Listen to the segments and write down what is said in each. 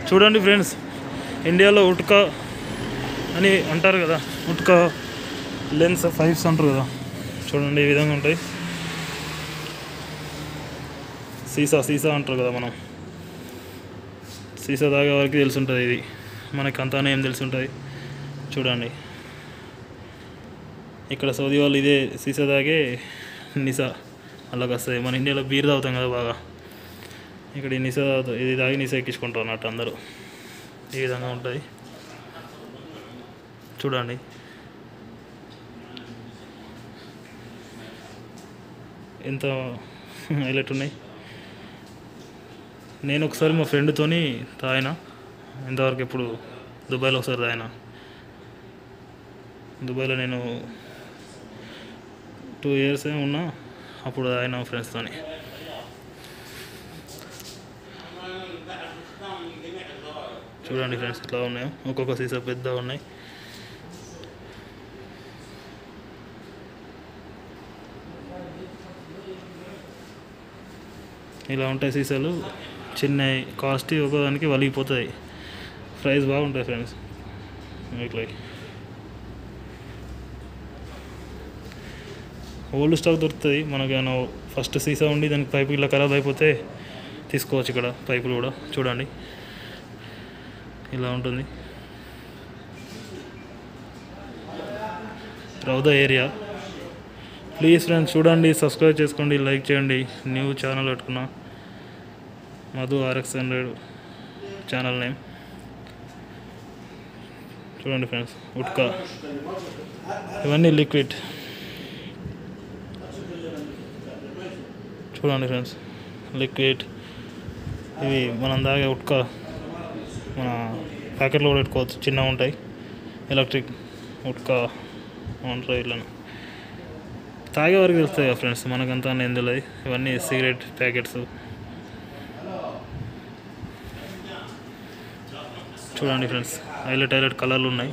చూడండి ఫ్రెండ్స్ ఇండియాలో ఉట్కా అని అంటారు కదా ఉట్కా లెన్స్ ఫైవ్స్ అంటారు కదా చూడండి ఈ విధంగా ఉంటాయి సీసా సీసా అంటారు కదా మనం సీసా తాగే వరకు తెలుసుంటుంది ఇది మనకి అంతానే ఏం తెలుసుంటుంది చూడండి ఇక్కడ సౌదీ వాళ్ళు ఇదే సీసా తాగే నిసా అలాగ వస్తుంది మన ఇండియాలో బీర్ తాగుతాం కదా బాగా ఇక్కడ ఈ నిసా తాగుతా- ఇది తాగి నిసా ఎక్కించుకుంటారు అన్నట్టు అందరూ ఈ విధంగా ఉంటుంది చూడండి ఎంత హైలైట్ ఉన్నాయి నేను ఒకసారి మా ఫ్రెండ్తోని తాగిన ఇంతవరకు ఎప్పుడు దుబాయ్లో ఒకసారి తాగిన దుబాయ్లో నేను టూ ఇయర్స్ ఉన్నా అప్పుడు తాగిన ఫ్రెండ్స్తోని చూడండి ఫ్రెండ్స్ ఇట్లా ఉన్నాయో ఒక్కొక్క సీసా పెద్దగా ఉన్నాయి ఇలా ఉంటాయి సీసాలు చిన్న కాస్ట్ ఒకదానికి వలిగిపోతాయి ప్రైస్ బాగుంటాయి ఫ్రెండ్స్ ఇట్లా ఓల్డ్ స్టాక్ దొరుకుతుంది మనకు ఏమైనా ఫస్ట్ సీసా ఉండి దానికి పైపు ఇలా ఖరాబ్ అయిపోతే తీసుకోవచ్చు ఇక్కడ పైపులు కూడా చూడండి ఇలా ఉంటుంది రౌదా ఏరియా ప్లీజ్ ఫ్రెండ్స్ చూడండి సబ్స్క్రైబ్ చేసుకోండి లైక్ చేయండి న్యూ ఛానల్ పెట్టుకున్నా Madhu RX hundred channel name చూడండి ఫ్రెండ్స్ ఉట్కా ఇవన్నీ లిక్విడ్ చూడండి ఫ్రెండ్స్ లిక్విడ్ ఇవి మనం దాగే ఉట్కా మన ప్యాకెట్లో కూడా పెట్టుకోవచ్చు చిన్నగా ఉంటాయి ఎలక్ట్రిక్ ఉట్కా ఉంటాయి ఇట్లా తాగే వరకు తెలుస్తాయి కదా ఫ్రెండ్స్ మనకంతా ఏం తెలియదు ఇవన్నీ సిగరెట్ ప్యాకెట్స్ చూడండి ఫ్రెండ్స్ హైలైట్ హైలైట్ కలర్లు ఉన్నాయి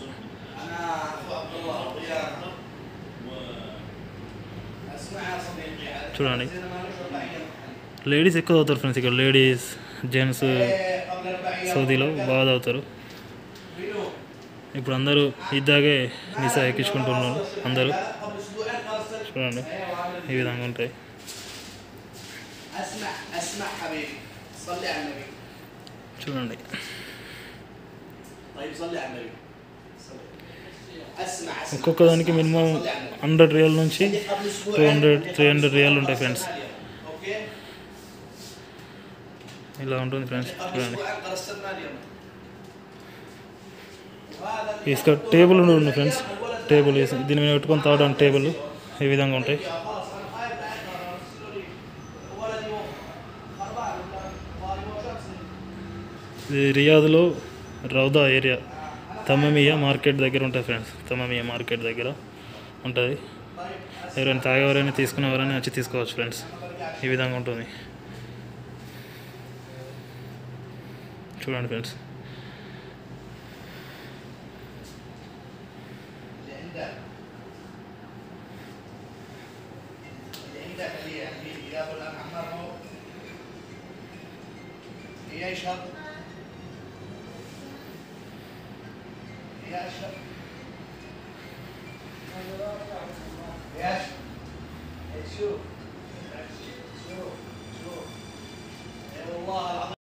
చూడండి లేడీస్ ఎక్కువ తాగుతారు ఫ్రెండ్స్ ఇక్కడ లేడీస్ జెంట్స్ సౌదీలో బాగా తాగుతారు ఇప్పుడు అందరూ ఇద్దాగే నిసా ఎక్కించుకుంటున్నారు అందరూ చూడండి ఈ విధంగా ఉంటాయి اسمع اسمع حبيبي صلي على النبي చూడండి طيب صلي على النبي صلي. اسمع اسمع ఒక్కొక్క దానికి మినిమం صلي على النبي హండ్రెడ్ రియల్ నుంచి خلي قبل two اسبوعين hundred three hundred riyal ఉంటాయి ఫ్రెండ్స్ اوكي ఇలా ఉంటుంది ఫ్రెండ్స్ قبل చూడండి اسبوعين قرصنا اليوم وهذا اللي ఇసుక టేబుల్ ఉంది ఫ్రెండ్స్ టేబుల్ వేసి దీని మీద పెట్టుకొని తాగడానికి టేబుల్ ఈ విధంగా ఉంటాయి خلاص انا خايف لا يحضر ارسلوا لي ولد يوم خربان ولا يوم شمس ఇది రియాద్లో రౌదా ఏరియా తమ్మమియా మార్కెట్ దగ్గర ఉంటుంది ఫ్రెండ్స్ తమ్మమియా మార్కెట్ దగ్గర ఉంటుంది ఎవరైనా తాగేవారైనా తీసుకునేవారైనా వచ్చి తీసుకోవచ్చు ఫ్రెండ్స్ ఈ విధంగా ఉంటుంది చూడండి ఫ్రెండ్స్ اللي عندك اللي عندك اللي اللي يا ابو الان عمار هو هي يشرب هي اشرب ايش؟ شوف